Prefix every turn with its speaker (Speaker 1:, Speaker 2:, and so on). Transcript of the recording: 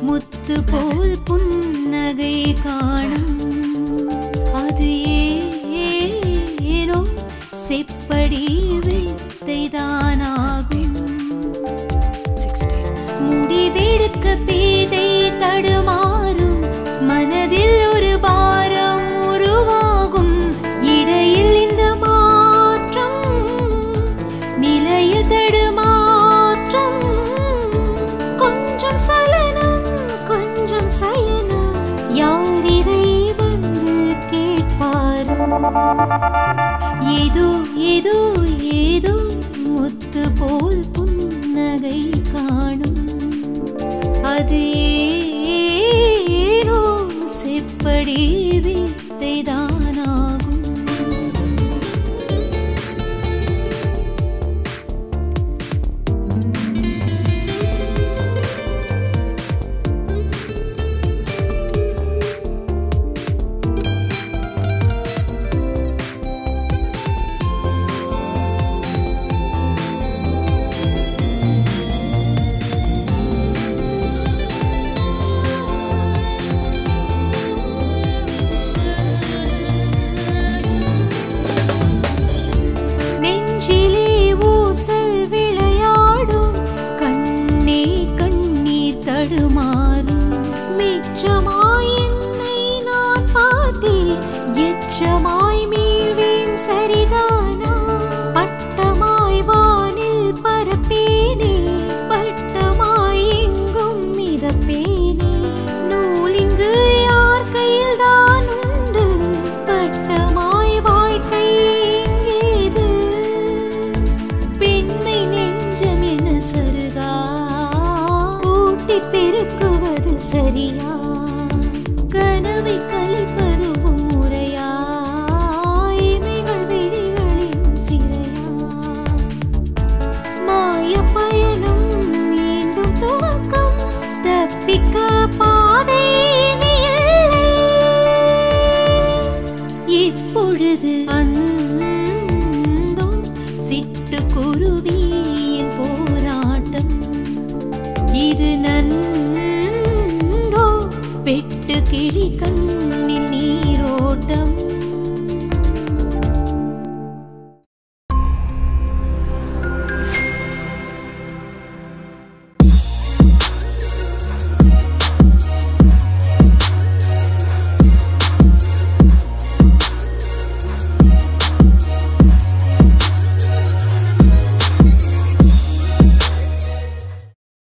Speaker 1: முத்து போல் புன்னகை காணும் அது ஏனோ செப்படி வித்தைதானாகும் முடிவெடுக்க பேதை தடுமாறும் மனதில் ஒரு பாரம் உருவாகும் இடையில் இந்த மாற்றம் நிலையில் தடுமாற்றம் கொஞ்சம் சலனம் கொஞ்சம் சயனம் யார் இதை வந்து கேட்பாரோ ஏதோ ஏதோ ஏதோ முத்து போல் புன்னகை காணும் அது ஏனோ செப்படி வித்தைதானாகும் நெஞ்சிலே ஊசல் விளையாடும் கண்ணே கண்ணீர் தடுமாறும் மிச்சமாய் என்னை நான் பார்த்தேன் எச்சமாய் மீள்வேன் சரிதானா பட்டமாய் வானில் பரப்பேனே பட்டமாய் எங்கும் மிதப்பேனே நூலிங்கு யார் கையில் தான் உண்டு பட்டமாய் வாழ்க்கை எங்கேது பெண்மை நெஞ்சம் என சருகா கூட்டி பெருக்குவது சரியா கனவை கலைப்பதுவும் முறையா இமைகள் விழிகளின் சிறையா மாய பயணம் மீண்டும் துவக்கம் தப்பிக்க பாதை இனி இல்லை. இப்பொழுது அந்தோ சிட்டுக்குருவியின் போராட்டம் இது நன்றோ வெட்டு கிளி கண்ணில் நீரோட்டம்